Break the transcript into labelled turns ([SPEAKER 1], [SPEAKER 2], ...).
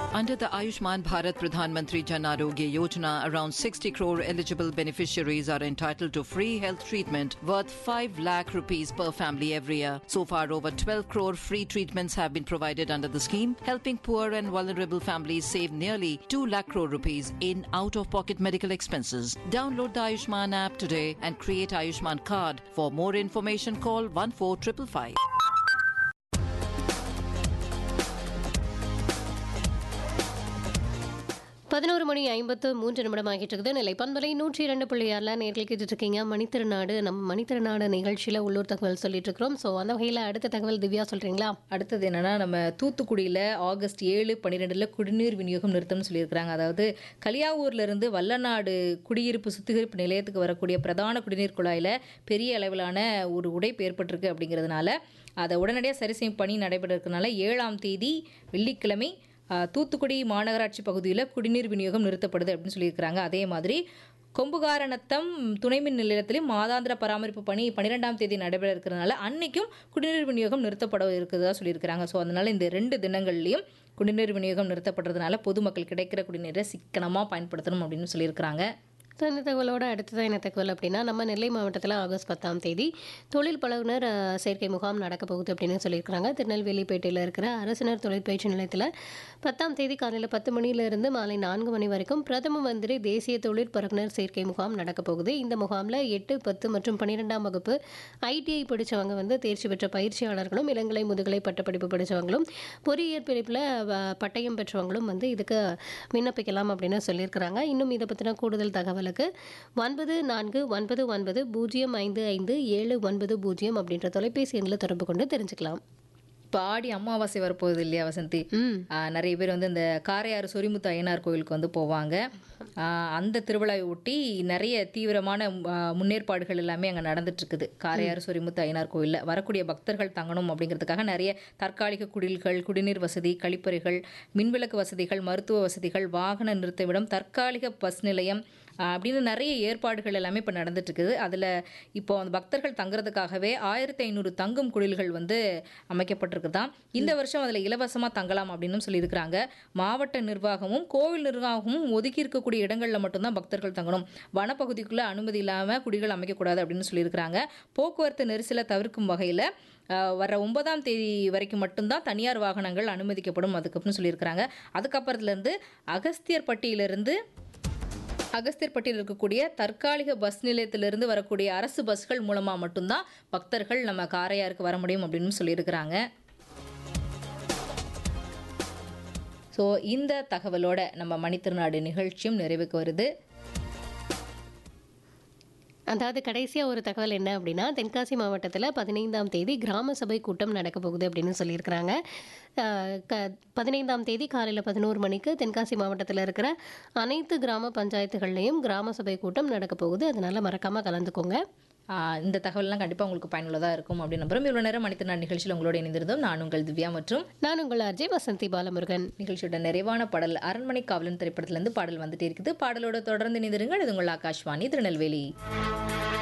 [SPEAKER 1] Under the Ayushman Bharat Pradhan Mantri Jan Arogya Yojana, around 60 crore eligible beneficiaries are entitled to free health treatment worth 5 lakh rupees per family every year. So far, over 12 crore free treatments have been provided under the scheme, helping poor and vulnerable families save nearly 2 lakh crore rupees in out-of-pocket medical expenses. Download the Ayushman app today and create Ayushman card. For more information, call 14555.
[SPEAKER 2] பதினோரு மணி ஐம்பத்து மூன்று நிமிடம் ஆகிட்டு இருக்குது நிலை பண்பலை நூற்றி இரண்டு புள்ளி ஆறில் நேரில் கேட்டுட்டு இருக்கீங்க மணித்திருநாடு நம்ம மணித்திருநாடு நிகழ்ச்சியில் உள்ளூர் தகவல் சொல்லிட்டு இருக்கிறோம் ஸோ அந்த வகையில் அடுத்த தகவல் திவ்யா சொல்றீங்களா
[SPEAKER 3] அடுத்தது என்னன்னா நம்ம தூத்துக்குடியில் ஆகஸ்ட் ஏழு பன்னிரெண்டில் குடிநீர் விநியோகம் நிறுத்தம்னு சொல்லியிருக்கிறாங்க அதாவது கலியாவூர்ல இருந்து வல்லநாடு குடியிருப்பு சுத்திகரிப்பு நிலையத்துக்கு வரக்கூடிய பிரதான குடிநீர் குழாயில் பெரிய அளவிலான ஒரு உடைப்பு ஏற்பட்டிருக்கு அப்படிங்கிறதுனால அதை உடனடியாக சரி செய்யும் பணி நடைபெற இருக்கனால ஏழாம் தேதி வெள்ளிக்கிழமை ஆஹ், தூத்துக்குடி மாநகராட்சி பகுதியில் குடிநீர் விநியோகம் நிறுத்தப்படுது அப்படின்னு சொல்லியிருக்கிறாங்க அதே மாதிரி கொம்புகாரணத்தம் துணைமின் நிலையத்திலும் மாதாந்திர பராமரிப்பு பணி பன்னிரெண்டாம் தேதி நடைபெற இருக்கிறதுனால அன்னைக்கும் குடிநீர் விநியோகம் நிறுத்தப்பட இருக்கிறதா சொல்லியிருக்கிறாங்க ஸோ அதனால இந்த ரெண்டு தினங்கள்லையும் குடிநீர் விநியோகம் நிறுத்தப்படுறதுனால பொதுமக்கள் கிடைக்கிற குடிநீரை சிக்கனமாக பயன்படுத்தணும் அப்படின்னு சொல்லியிருக்கிறாங்க
[SPEAKER 2] ஸோ இந்த தகவலோட அடுத்ததான் என்ன தகவல் அப்படின்னா நம்ம நெல்லை மாவட்டத்தில் ஆகஸ்ட் பத்தாம் தேதி தொழில் பழகுனர் அஹ், சேர்க்கை முகாம் நடக்க போகுது அப்படின்னு சொல்லியிருக்கிறாங்க திருநெல்வேலிப்பேட்டையில் இருக்கிற அரசினர் தொழிற்பயிற்சி நிலையத்தில் பத்தாம் தேதி காலையில் பத்து மணியிலிருந்து மாலை நான்கு மணி வரைக்கும் பிரதம மந்திரி தேசிய தொழில் பழகுனர் சேர்க்கை முகாம் நடக்க போகுது இந்த முகாமில் எட்டு பத்து மற்றும் பன்னிரெண்டாம் வகுப்பு ஐடிஐ படித்தவங்க வந்து தேர்ச்சி பெற்ற பயிற்சியாளர்களும் இளங்கலை முதுகலை பட்டப்படிப்பு படித்தவங்களும் பொறியியல் பிரிப்பில் வ- பட்டயம் பெற்றவங்களும் வந்து இதுக்கு விண்ணப்பிக்கலாம் அப்படின்னு சொல்லியிருக்கிறாங்க இன்னும் இதை பற்றின கூடுதல் தகவலுக்கு ஒன்பது நான்கு ஒன்பது ஒன்பது பூஜ்ஜியம் ஐந்து ஐந்து ஏழு ஒன்பது பூஜ்ஜியம் அப்படின்ற தொலைபேசி எண்ணில் தொடர்பு கொண்டு தெரிஞ்சுக்கலாம்
[SPEAKER 3] இப்போ ஆடி அமாவாசை வரப்போகுது இல்லையா வசந்தி
[SPEAKER 2] ம்
[SPEAKER 3] ஆஹ் நிறைய பேர் வந்து இந்த காரையாறு சொரிமுத்து ஐயனார் கோயிலுக்கு வந்து போவாங்க ஆஹ் அந்த திருவிழாவை ஒட்டி நிறைய தீவிரமான ஆஹ் முன்னேற்பாடுகள் எல்லாமே அங்கே நடந்துட்டு இருக்குது காரையாறு சொரிமுத்து ஐயனார் கோயிலில் வரக்கூடிய பக்தர்கள் தங்கணும் அப்படிங்கிறதுக்காக நிறைய தற்காலிக குடில்கள் குடிநீர் வசதி கழிப்பறைகள் மின்விளக்கு வசதிகள் மருத்துவ வசதிகள் வாகன நிறுத்தமிடம் தற்காலிக பஸ் நிலையம் ஆஹ் அப்படின்னு நிறைய ஏற்பாடுகள் எல்லாமே இப்போ நடந்துட்டு இருக்குது அதில் இப்போ அந்த பக்தர்கள் தங்குறதுக்காகவே ஆயிரத்தி ஐநூறு தங்கும் குடில்கள் வந்து அமைக்கப்பட்டிருக்குதாம் இந்த வருஷம் அதில் இலவசமாக தங்கலாம் அப்படின்னு சொல்லியிருக்கிறாங்க மாவட்ட நிர்வாகமும் கோவில் நிர்வாகமும் ஒதுக்கி இருக்கக்கூடிய இடங்களில் மட்டும்தான் பக்தர்கள் தங்கணும் வனப்பகுதிக்குள்ளே அனுமதி இல்லாமல் குடிகள் அமைக்கக்கூடாது அப்படின்னு சொல்லியிருக்கிறாங்க போக்குவரத்து நெரிசலை தவிர்க்கும் வகையில் வர ஒன்பதாம் தேதி வரைக்கும் மட்டும்தான் தனியார் வாகனங்கள் அனுமதிக்கப்படும் அதுக்கப்புறம் சொல்லியிருக்கிறாங்க அதுக்கப்புறத்துலேருந்து அகஸ்தியர்பட்டியிலிருந்து அகஸ்தியர்பட்டியில் இருக்கக்கூடிய தற்காலிக பஸ் நிலையத்திலிருந்து வரக்கூடிய அரசு பஸ்கள் மூலமாக மட்டும்தான் பக்தர்கள் நம்ம காரையாருக்கு வர முடியும் அப்படின்னு சொல்லியிருக்கிறாங்க ஸோ இந்த தகவலோட நம்ம மணித்திருநாடு நிகழ்ச்சியும் நிறைவுக்கு வருது
[SPEAKER 2] அதாவது கடைசியாக ஒரு தகவல் என்ன அப்படின்னா தென்காசி மாவட்டத்தில் பதினைந்தாம் தேதி கிராம சபை கூட்டம் நடக்க போகுது அப்படின்னு சொல்லியிருக்கிறாங்க அஹ் க பதினைந்தாம் தேதி காலையில் பதினோரு மணிக்கு தென்காசி மாவட்டத்தில் இருக்கிற அனைத்து கிராம பஞ்சாயத்துகள்லையும் கிராம சபை கூட்டம் நடக்க போகுது அதனால் மறக்காமல் கலந்துக்கோங்க
[SPEAKER 3] ஆஹ் இந்த தகவல்லாம் கண்டிப்பாக உங்களுக்கு பயனுள்ளதாக இருக்கும் அப்படின்னு நம்புறோம் இவ்வளோ நேரம் மணித்திருநாடு நிகழ்ச்சியில் உங்களோட இணைந்திருந்தோம் நான் உங்கள் திவ்யா மற்றும்
[SPEAKER 2] நான் உங்கள் அர்ஜே வசந்தி பாலமுருகன்
[SPEAKER 3] நிகழ்ச்சியோட நிறைவான பாடல் அரண்மனை காவலன் திரைப்படத்திலேருந்து பாடல் வந்துட்டே இருக்குது பாடலோட தொடர்ந்து இணைந்திருங்கள் இது உங்கள் ஆகாஷ்வாணி திருநெல்வேலி